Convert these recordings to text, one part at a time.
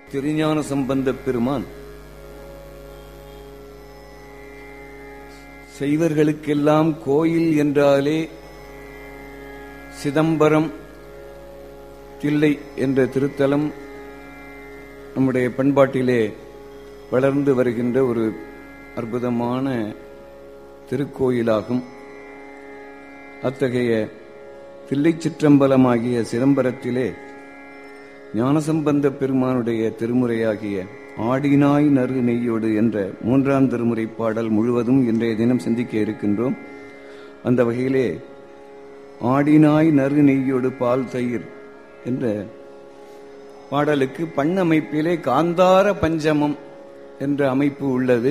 திருஞான சம்பந்தப் பெருமான் செய்வர்களுக்கெல்லாம் கோயில் என்றாலே சிதம்பரம் தில்லை என்ற திருத்தலம் நம்முடைய பண்பாட்டிலே வளர்ந்து வருகின்ற ஒரு அற்புதமான திருக்கோயிலாகும் அத்தகைய தில்லை சிற்றம்பலமாகிய சிதம்பரத்திலே ஞானசம்பந்த பெருமானுடைய திருமுறையாகிய ஆடினாய் நறு நெய்யோடு என்ற மூன்றாம் திருமுறை பாடல் முழுவதும் இன்றைய தினம் சிந்திக்க இருக்கின்றோம் அந்த வகையிலே ஆடினாய் நறு நெய்யோடு பால் தயிர் என்ற பாடலுக்கு பண்ணமைப்பிலே காந்தார பஞ்சமம் என்ற அமைப்பு உள்ளது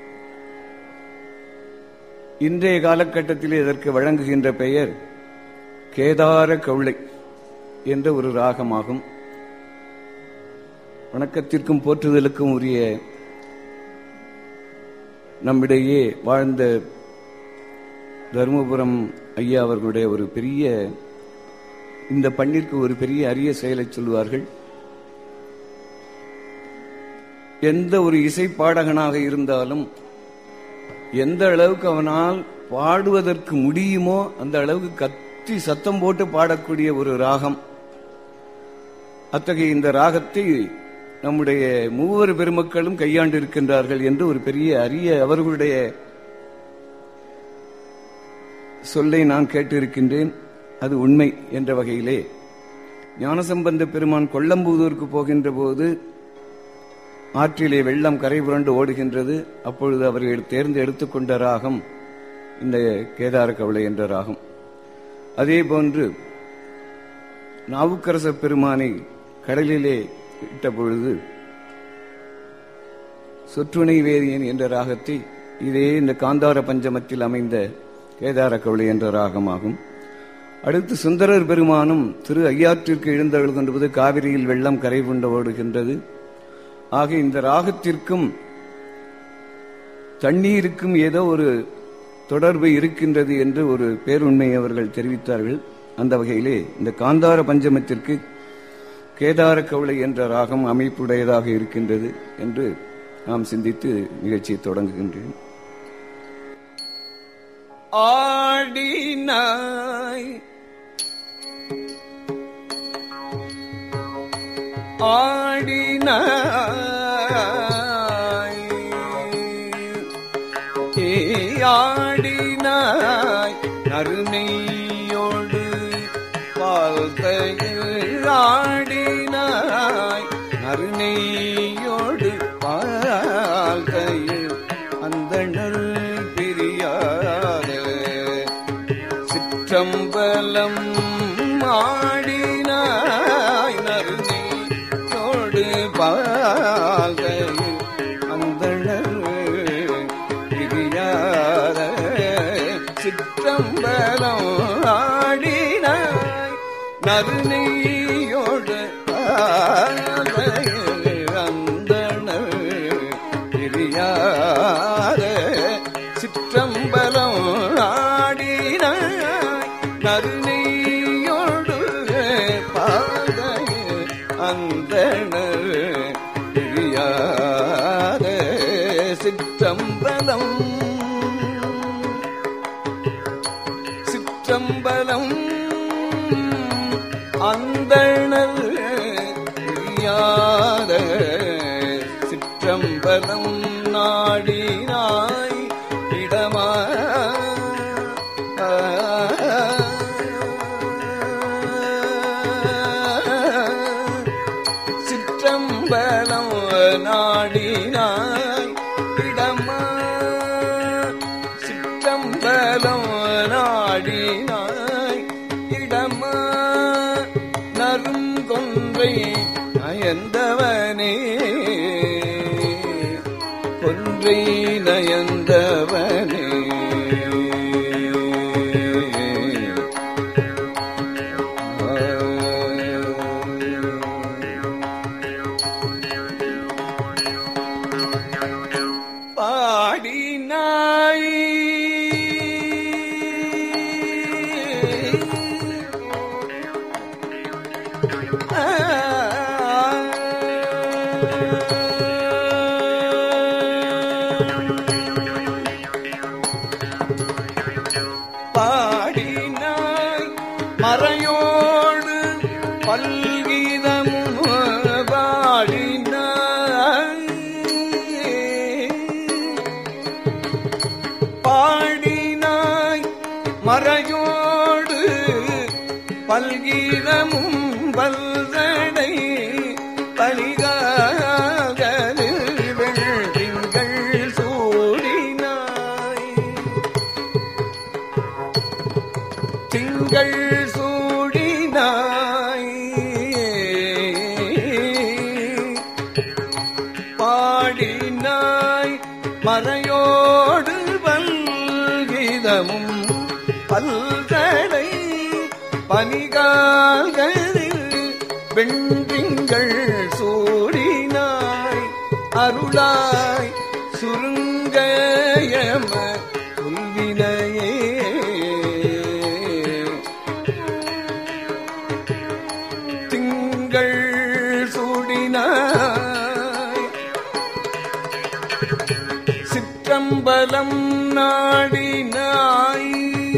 இன்றைய காலகட்டத்திலே இதற்கு வழங்குகின்ற பெயர் கேதார கவுளை என்ற ஒரு ராகமாகும் வணக்கத்திற்கும் போற்றுதலுக்கும் உரிய நம்மிடையே வாழ்ந்த தருமபுரம் ஐயா அவர்களுடைய ஒரு பெரிய இந்த பண்ணிற்கு ஒரு பெரிய அரிய செயலை சொல்வார்கள் எந்த ஒரு இசை பாடகனாக இருந்தாலும் எந்த அளவுக்கு அவனால் பாடுவதற்கு முடியுமோ அந்த அளவுக்கு கத்தி சத்தம் போட்டு பாடக்கூடிய ஒரு ராகம் அத்தகைய இந்த ராகத்தை நம்முடைய மூவர் பெருமக்களும் கையாண்டு இருக்கின்றார்கள் என்று ஒரு பெரிய அரிய அவர்களுடைய சொல்லை நான் கேட்டிருக்கின்றேன் அது உண்மை என்ற வகையிலே ஞானசம்பந்த பெருமான் கொல்லம்பூதூருக்கு போகின்ற போது ஆற்றிலே வெள்ளம் கரை புரண்டு ஓடுகின்றது அப்பொழுது அவர்கள் தேர்ந்து எடுத்துக்கொண்ட ராகம் இந்த கேதார கவலை என்ற ராகம் அதே போன்று நாவுக்கரச பெருமானை கடலிலே இட்ட பொழுது சொற்றுணை வேதியன் என்ற ராகத்தை இதே இந்த காந்தார பஞ்சமத்தில் அமைந்த கேதார கவலை என்ற ராகமாகும் அடுத்து சுந்தரர் பெருமானும் திரு ஐயாற்றிற்கு எழுந்தெழுகின்றது காவிரியில் வெள்ளம் கரை புண்டு ஓடுகின்றது ஆக இந்த ராகத்திற்கும் தண்ணீருக்கும் ஏதோ ஒரு தொடர்பு இருக்கின்றது என்று ஒரு பேருண்மை அவர்கள் தெரிவித்தார்கள் அந்த வகையிலே இந்த காந்தார பஞ்சமத்திற்கு கேதார கவலை என்ற ராகம் அமைப்புடையதாக இருக்கின்றது என்று நாம் சிந்தித்து நிகழ்ச்சியை தொடங்குகின்றேன் ஆடினாய் ஆடினாய் ஆடினாய் நறுநெய்யோடு பால் தயிர் ஆடினாய் நறுநெய்யோடு பால் தயிர் அந்த நல் பிரியாத சிற்றம்பலம் ஆடினாய் நறுநெய்யோடு பால் தயிர் அந்த பிரியாத சிற்றம்பலம் ஆடினாய் நறுநெய்யோடு அந்தணர் பிரியாத சிற்றம்பலம் ஆடினாய் நறுநெய்யோடு பாதைய அந்தணர் பிரியாத சிற்றம்பலம் சிற்றம்பலம் அந்தணர் பிரியாத சிற்றம்பலம் நாடினாய் இடமா சிற்றம்பலம் நாடினாய் இடமா சிற்றம்பலம் நாடினாய் இடமா நரும் கொன்றை நயந்தவனே கொன்றை நயந்தவனே பாடினாய் ஆ பாடினாய் மறையோடு பல்கீதமும் பாடினாய் பாடினாய் மறையோடு பல்கீதமும் பல்தடை பலிகாகலில் வெள்ளிங்கள் சூடினாய் திங்கள் சூடினாய் பாடினாய் மறையோடு பல்கிதமும் பல்கடை பனிகால்களில் வெண்திங்கள் சூடினாய் அருளாய் சுருங்கயம சொல்வினையே திங்கள் சூடினாய் சிற்றம்பலம் நாடினாய்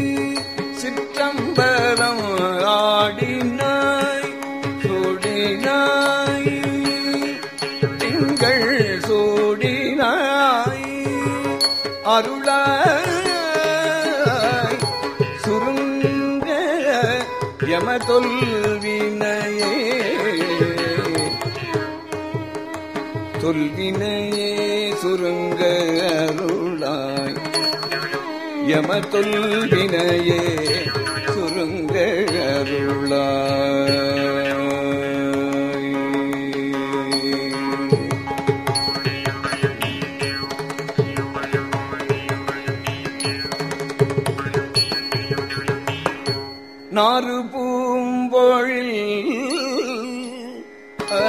சிற்றம்பலம் ஆடினாய் சூடினாய் திங்கள் சூடினாய் அருளாய் சுருங்க யம தொல்வினையே தொல்வினையே சுருங்க அருளாய் யம தொல்வினையே சுருங்க அருளாய் நாறு பூம்பொழில் ஆ,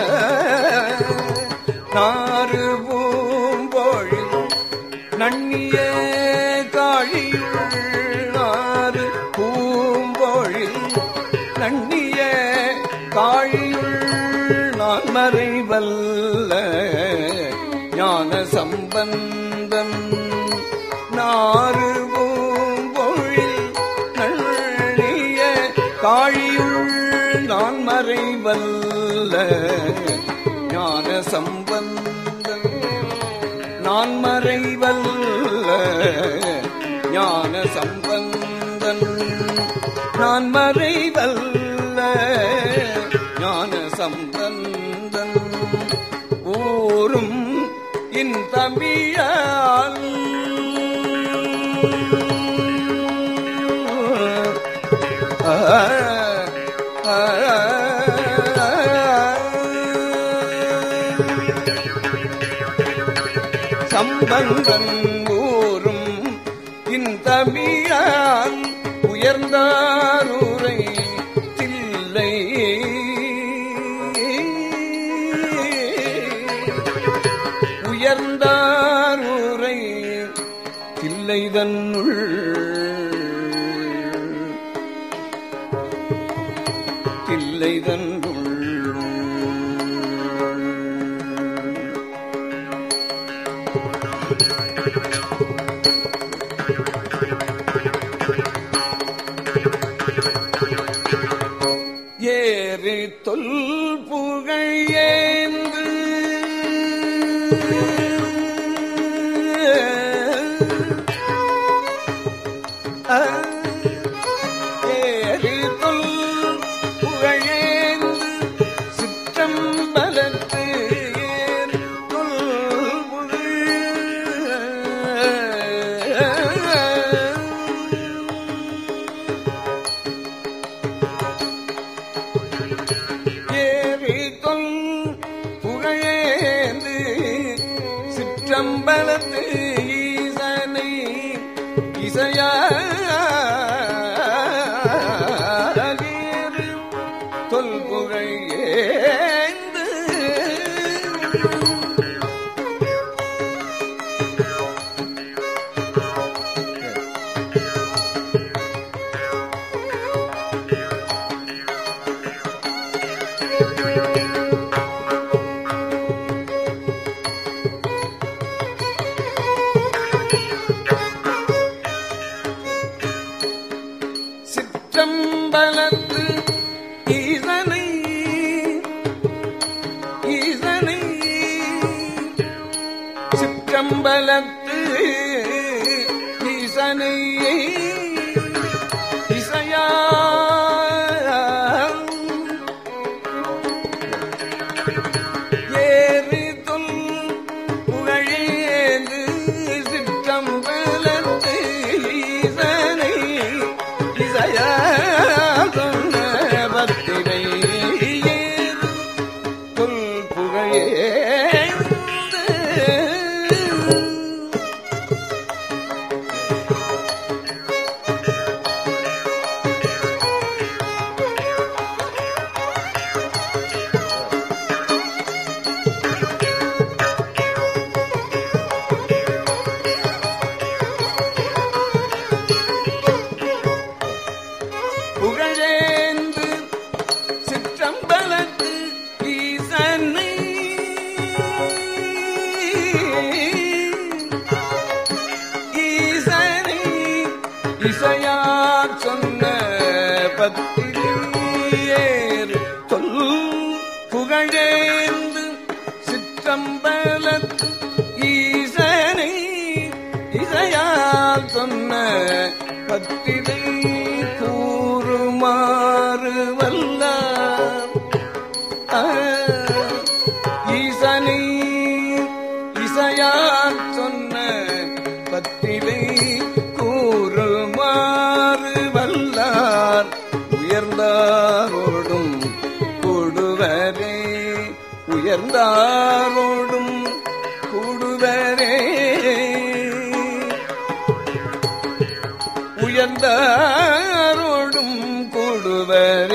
நாறு பூம்பொழில் நன்னிய காழியுள் நாறு பூம்பொழில் நன்னிய காழியுள் நான் மறைவல்ல ஞான சம்பந்தன் நாறு பூம்பொழில் நள்ளிய காழியுள் நான் மறைவல்ல ஞான சம்பந்தன் நான் மறைவல்ல ஞான சம்பந்தன் நான் மறைவல்ல ஞான சம்பந்தன் ஊரும் இன் தமிழால் சம்பந்தன் ஊரும் இந்தமிழால் உயர்ந்தாரூரை தில்லை உயர்ந்தாரூரை தில்லை தன்னுள் தில்லை தன்னுள் ஏறி தொல் புகழேந்து ஆ, ஏறி தொல் புகழேந்து சிற்றம்பலத்து ஏறி தொல் ஏறி தொல் புகழேந்து சிற்றம்பலத்து ஈசனை இசையாகேறு தொல் புகழேந்து சிற்றம்பலத்து ஈசனை இசையா ஏறு தொல் புகழேந்து சிற்றம்பலத்து ஈசனை இசையா சொன்ன பத்திரை ஏறு தொல் புகழேந்து புகழேந்து சிற்றம்பலத்து ஈசனை ஈசனை இசையார் சொன்ன பத்திரியேர் சொல் புகழேந்து சிற்றம்பலத்து ஈசனை இசையால் சொன்ன பத்திரை கூறுமாறு வல்லார் ஈசனை இசையால் சொன்ன பத்திரை கூறுமாறு வல்லார் உயர்ந்தாரோடும் கொடுவரே உயர்ந்தாரோடும் கூடுவரே உயர்ந்தாரோடும் கூடுவரே